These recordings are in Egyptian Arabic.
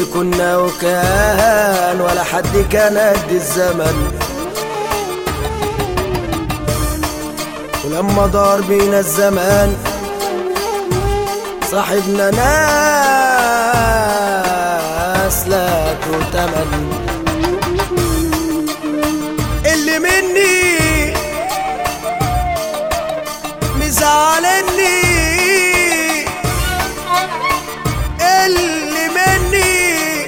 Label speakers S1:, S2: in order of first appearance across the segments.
S1: كنا وكان ولا حد كان قد الزمن ولما دار بينا الزمان صاحبنا ناس لا تؤتمن اللي مني مزعلني اللي مني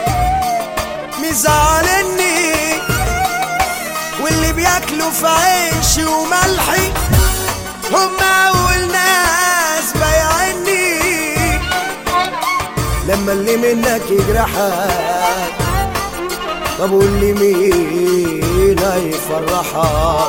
S1: مزعلني واللي بياكلوا في عيشي وملحي هم اول ناس بايعني لما اللي منك يجرحك طب واللي مين هيفرحك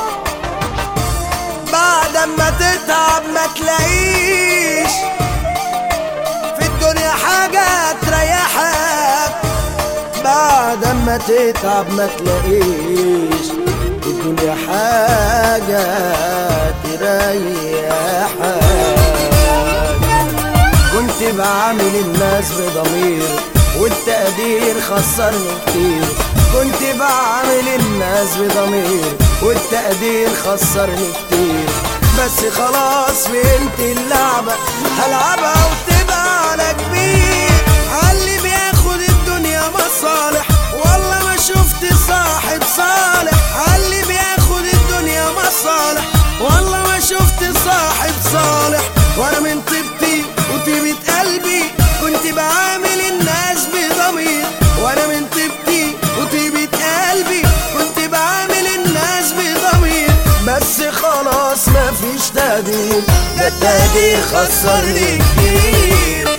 S1: بعد ما تتعب ما تلاقيش في الدنيا حاجة تريحك بعد ما تتعب ما تلاقيش في الدنيا حاجة تريحك كنت بعامل الناس بضمير والتقدير خسرني كتير كنت بعامل الناس بضمير والتقدير خسرني كتير بس خلاص فهمت اللعبة هلعبها وتبقى على كبير علي بياخد الدنيا مصالح والله ما شفت صاحب صالح علي بياخد الدنيا مصالح والله ما شفت صاحب صالح وانا من طيبتي وطيبة قلبي كنت بعامل الناس بضمير وانا من طيبتي وطيبة قلبي كنت بعامل الناس بضمير بس خلاص مفيش تقدير ده التقدير خسرني كتير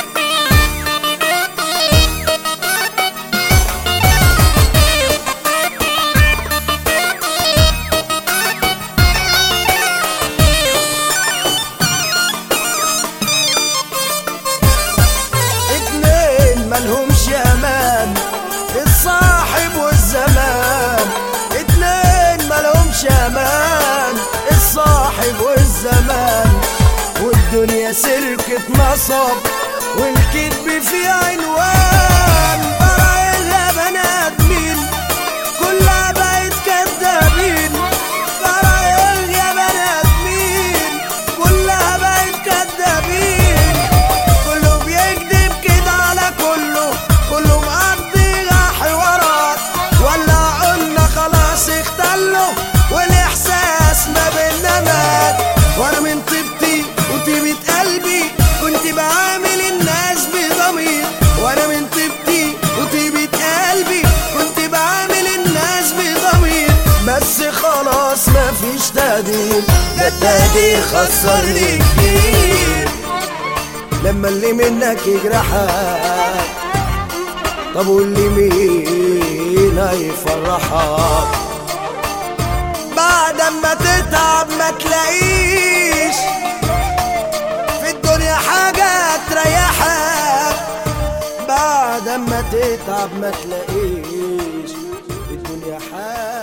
S1: اتنين ملهمش امان الصاحب والزمان اتنين ملهمش امان الصاحب والزمان والدنيا سركة نصب والكذب في عنوان برايلها بنات مين كلها بقت كدابين برايل يا بنات مين كلها بقت كدابين كله بيكذب كده على كله كله مقضي حوارات ولا قلنا خلاص اختلوا والاحساس ما بينا مات وانا من طيبتي وطيبة قلبي كنت بعامل الناس بضمير وانا من طيبتي وطيبة قلبي كنت بعامل الناس بضمير بس خلاص مفيش تقدير ده التقدير خسرني كتير لما اللي منك يجرحك طب واللي مين هيفرحك بعد ما تتعب ما تلاقيش في الدنيا حاجة تريحك بعد ما تتعب ما تلاقيش في الدنيا حاجة